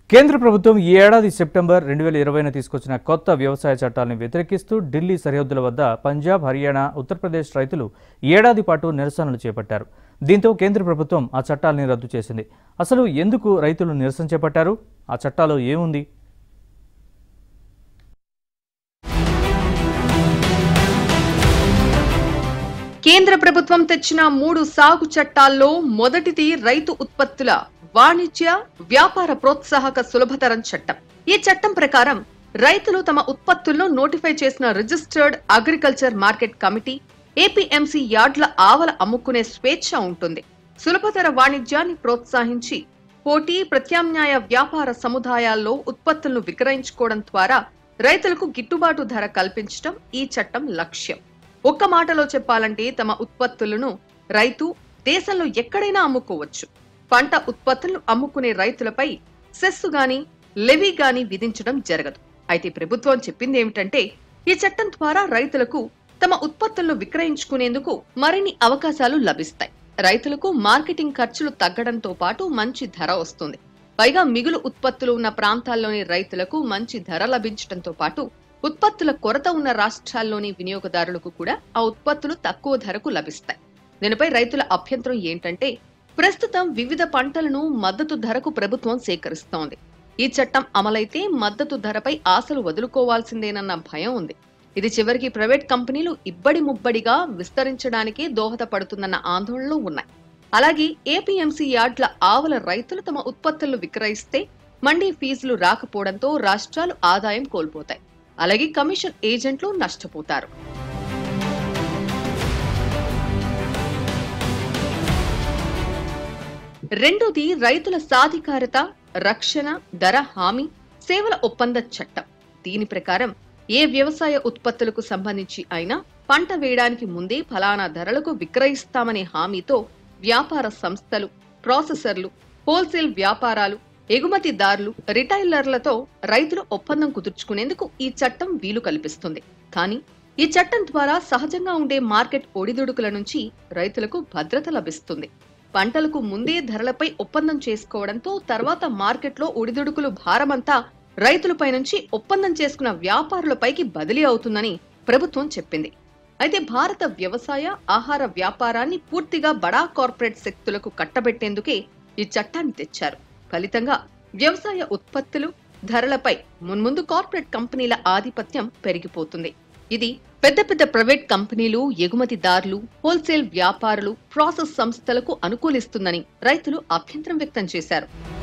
కేంద్ర ప్రభుత్వం ఈ ఏడాది సెప్టెంబర్ రెండు వేల ఇరవైన తీసుకొచ్చిన కొత్త వ్యవసాయ చట్టాలను వ్యతిరేకిస్తూ ఢిల్లీ సరిహద్దుల వద్ద పంజాబ్ హర్యానా ఉత్తరప్రదేశ్ రైతులు ఈ ఏడాది పాటు నిరసనలు చేపట్టారు దీంతో కేంద్ర ప్రభుత్వం ఆ చట్టాలని రద్దు చేసింది అసలు ఎందుకు రైతులు నిరసన చేపట్టారు ఆ చట్టాలో ఏముంది కేంద్ర ప్రభుత్వం తెచ్చిన మూడు సాగు చట్టాల్లో మొదటిది రైతు ఉత్పత్తుల వాణిజ్య వ్యాపార ప్రోత్సాహక సులభతరం చట్టం ఈ చట్టం ప్రకారం రైతులు తమ ఉత్పత్తులను నోటిఫై చేసిన registered agriculture market committee APMC యార్డ్ల ఆవల అమ్ముకునే స్వేచ్ఛ ఉంటుంది సులభతర వాణిజ్యాన్ని ప్రోత్సహించి పోటీ ప్రత్యామ్నాయ వ్యాపార సముదాయాల్లో ఉత్పత్తులను విక్రయించుకోవడం ద్వారా రైతులకు గిట్టుబాటు ధర కల్పించడం ఈ చట్టం లక్ష్యం ఒక్క మాటలో చెప్పాలంటే తమ ఉత్పత్తులను రైతు దేశంలో ఎక్కడైనా అమ్ముకోవచ్చు పంట ఉత్పత్తులను అమ్ముకునే రైతులపై సెస్సు గాని లెవీ గాని విధించడం జరగదు అయితే ప్రభుత్వం చెప్పింది ఏమిటంటే ఈ చట్టం ద్వారా రైతులకు తమ ఉత్పత్తులను విక్రయించుకునేందుకు మరిన్ని అవకాశాలు లభిస్తాయి రైతులకు మార్కెటింగ్ ఖర్చులు తగ్గడంతో పాటు మంచి ధర వస్తుంది పైగా మిగులు ఉత్పత్తులు ఉన్న ప్రాంతాల్లోని రైతులకు మంచి ధర లభించడంతో పాటు ఉత్పత్తుల కొరత ఉన్న రాష్ట్రాల్లోని వినియోగదారులకు కూడా ఆ ఉత్పత్తులు తక్కువ ధరకు లభిస్తాయి దీనిపై రైతుల అభ్యంతరం ఏంటంటే ప్రస్తుతం వివిధ పంటలను మద్దతు ధరకు ప్రభుత్వం సేకరిస్తోంది ఈ చట్టం అమలైతే మద్దతు ధరపై ఆశలు వదులుకోవాల్సిందేనన్న భయం ఉంది ఇది చివరికి ప్రైవేట్ కంపెనీలు ఇబ్బడి ముబ్బడిగా విస్తరించడానికే దోహదపడుతుందన్న ఆందోళనలు ఉన్నాయి అలాగే ఏపీఎంసీ యార్డ్ల ఆవల రైతులు తమ ఉత్పత్తులను విక్రయిస్తే మండీ ఫీజులు రాకపోవడంతో రాష్ట్రాలు ఆదాయం కోల్పోతాయి అలాగే కమిషన్ ఏజెంట్లు నష్టపోతారు రెండోది రైతుల సాధికారత రక్షణ ధర హామీ సేవల ఒప్పంద చట్టం దీని ప్రకారం ఏ వ్యవసాయ ఉత్పత్తులకు సంబంధించి అయినా పంట వేయడానికి ముందే ఫలానా ధరలకు విక్రయిస్తామనే హామీతో వ్యాపార సంస్థలు ప్రాసెసర్లు హోల్సేల్ వ్యాపారాలు ఎగుమతిదారులు రిటైలర్లతో రైతులు ఒప్పందం కుదుర్చుకునేందుకు ఈ చట్టం వీలు కల్పిస్తుంది కానీ ఈ చట్టం ద్వారా సహజంగా ఉండే మార్కెట్ ఒడిదుడుకుల నుంచి రైతులకు భద్రత లభిస్తుంది పంటలకు ముందే ధరలపై ఒప్పందం చేసుకోవడంతో తర్వాత మార్కెట్లో ఒడిదుడుకులు భారమంతా రైతులపై నుంచి ఒప్పందం చేసుకున్న వ్యాపారులపైకి బదిలీ అవుతుందని ప్రభుత్వం చెప్పింది అయితే భారత వ్యవసాయ ఆహార వ్యాపారాన్ని పూర్తిగా బడా కార్పొరేట్ శక్తులకు కట్టబెట్టేందుకే ఈ చట్టాన్ని తెచ్చారు ఫలితంగా వ్యవసాయ ఉత్పత్తులు ధరలపై మున్ముందు కార్పొరేట్ కంపెనీల ఆధిపత్యం పెరిగిపోతుంది ఇది పెద్ద పెద్ద ప్రైవేట్ కంపెనీలు ఎగుమతిదారులు హోల్సేల్ వ్యాపారులు ప్రాసెస్ సంస్థలకు అనుకూలిస్తుందని రైతులు అభ్యంతరం వ్యక్తం చేశారు